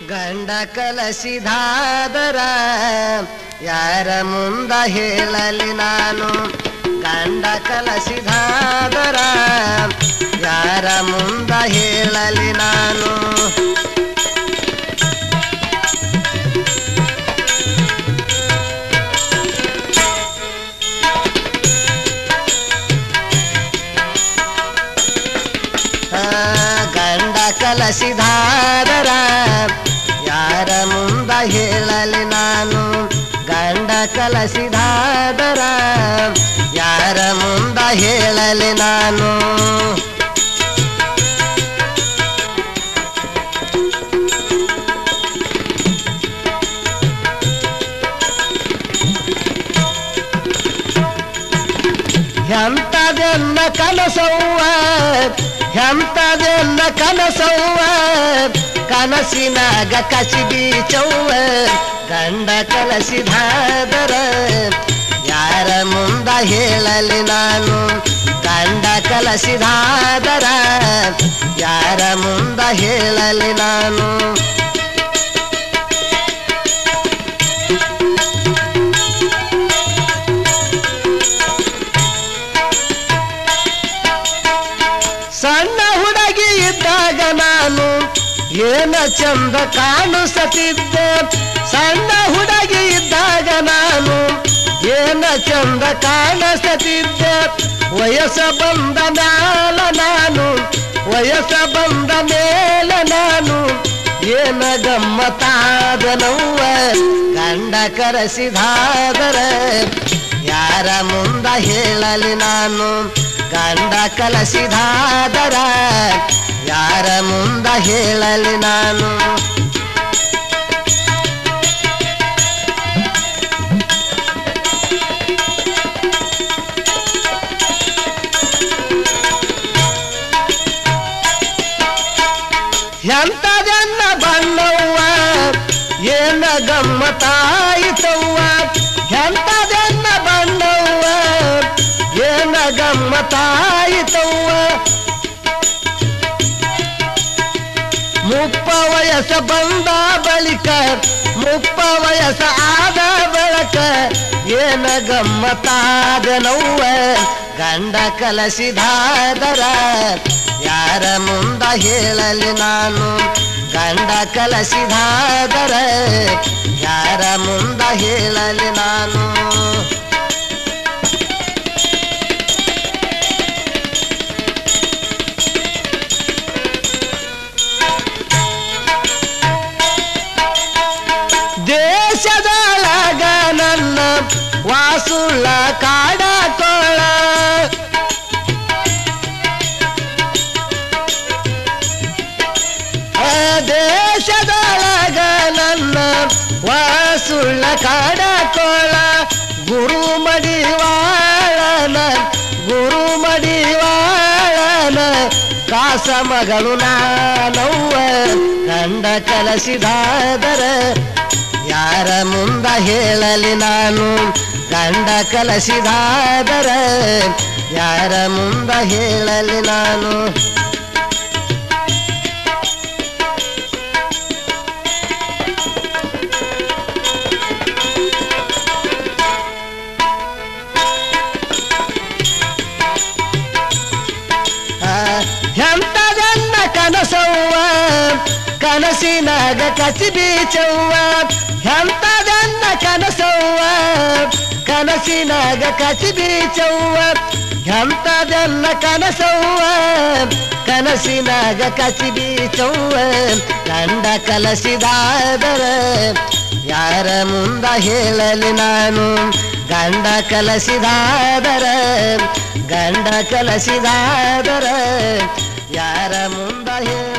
ಗಂಡ ಕಲಸಿದಾದರ ಯಾರ ಮುಂದ ಹೇಳಲಿ ನಾನು ಗಂಡ ಕಲಸಿದಾದರ ಯಾರ ಮುಂದ ಹೇಳಲಿ ನಾನು ಆ, ಗಂಡ ಕಲಸಿದಾದರ ಯಾರ ಮುಂದ ಹೇಳಲಿ ನಾನು ಗಂಡ ಕಲಸಿದಾದರ ಯಾರ ಮುಂದ ಹೇಳಲಿ ನಾನು ಎಂತದೆನ್ನ ಕನಸವ್ವ ಎಂತದೆನ್ನ ಕನಸವ್ವ ಕನಸಿನಾಗ ಕಸಿ ಬೀಚವ್ವ ಗಂಡ ಕಲಸಿದಾದರ ಯಾರ ಮುಂದ ಹೇಳಲಿ ನಾನು ಗಂಡ ಕಲಸಿದಾದರ ಯಾರ ಮುಂದ ಹೇಳಲಿ ನಾನು ಸಣ್ಣ ಹುಡುಗಿ ಇದ್ದಾಗ ನಾನು ಏನ ಚಂದ ಕಾಣಿಸತಿದ್ದೆ ಸಣ್ಣ ಹುಡುಗಿ ಇದ್ದಾಗ ನಾನು ಏನ ಚಂದ ಕಾಣಿಸತಿದ್ದೆ ವಯಸ್ಸ ಬಂದ ಮ್ಯಾಲ ನಾನು ವಯಸ್ಸ ಬಂದ ಮೇಲೆ ನಾನು ಏನ ಗಮ್ಮತ್ತಾದ ನೋವ ಗಂಡ ಕರೆಸಿದಾದರ ಯಾರ ಮುಂದ ಹೇಳಲಿ ನಾನು ಗಂಡ ಕಲಸಿದಾದರ ಯಾರ ಮುಂದ ಹೇಳಲಿ ನಾನು ಎಂತದೆನ್ನ ಬಣ್ಣವ್ವ ಏನ ಗಮ್ಮತ್ತಾಯಿತವ್ವ ಎಂತದೆನ್ನ ಬಣ್ಣವ್ವ ಏನ ಗಮ್ಮತ್ತಾಯಿತವ್ವ ಮುಪ್ಪ ವಯಸ್ಸ ಬಂದ ಬಳಿಕ ಮುಪ್ಪ ವಯಸ್ಸ ಆದ ಬಳಕ ಏನ ಗಮ್ಮತ್ತಾದ ನೋವ ಗಂಡ ಕಲಸಿದಾದರ ಯಾರ ಮುಂದ ಹೇಳಲಿ ನಾನು ಗಂಡ ಕಲಸಿದಾದರ ಯಾರ ಮುಂದ ಹೇಳಲಿ ನಾನು ದೇಶದೊಳಗ ನನ್ನ ವಾಸುಳ್ಳ ಕಾಡಕೋಳ ಆ ದೇಶದೊಳಗ ನನ್ನ ವಾಸುಳ್ಳ ಕಾಡಕೋಳ ಗುರು ಮಡಿವಾಳನ ಗುರು ಮಡಿವಾಳನ ಕಾಸ ಮಗಳು ನಾನವ್ವ ಕಂಡ ಕಲಸಿದಾದರ ಯಾರ ಮುಂದ ಹೇಳಲಿ ನಾನು ಗಂಡ ಕಲಸಿದಾದರ ಯಾರ ಮುಂದ ಹೇಳಲಿ ನಾನು ಆ, ಎಂತದನ್ನ ಕನಸವ್ವ ಕನಸಿನಾಗ ಕಸಿ ಬೀಚವ್ವ ಎಂತದನ್ನ ಕನಸವ್ವ ಕನಸಿನಾಗ ಕಸಿ ಬೀಚವ್ವ ಎಂತದನ್ನ ಕನಸವ್ವ ಕನಸಿನಾಗ ಕಸಿ ಬೀಚವ್ವ ಕಂಡ ಕಲಸಿದಾದರ ಯಾರ ಮುಂದ ಹೇಳಲಿ ನಾನು ಗಂಡ ಕಲಸಿದಾದರ ಗಂಡ ಕಲಸಿದಾದರ ಯಾರ ಮುಂದ ಹೇಳ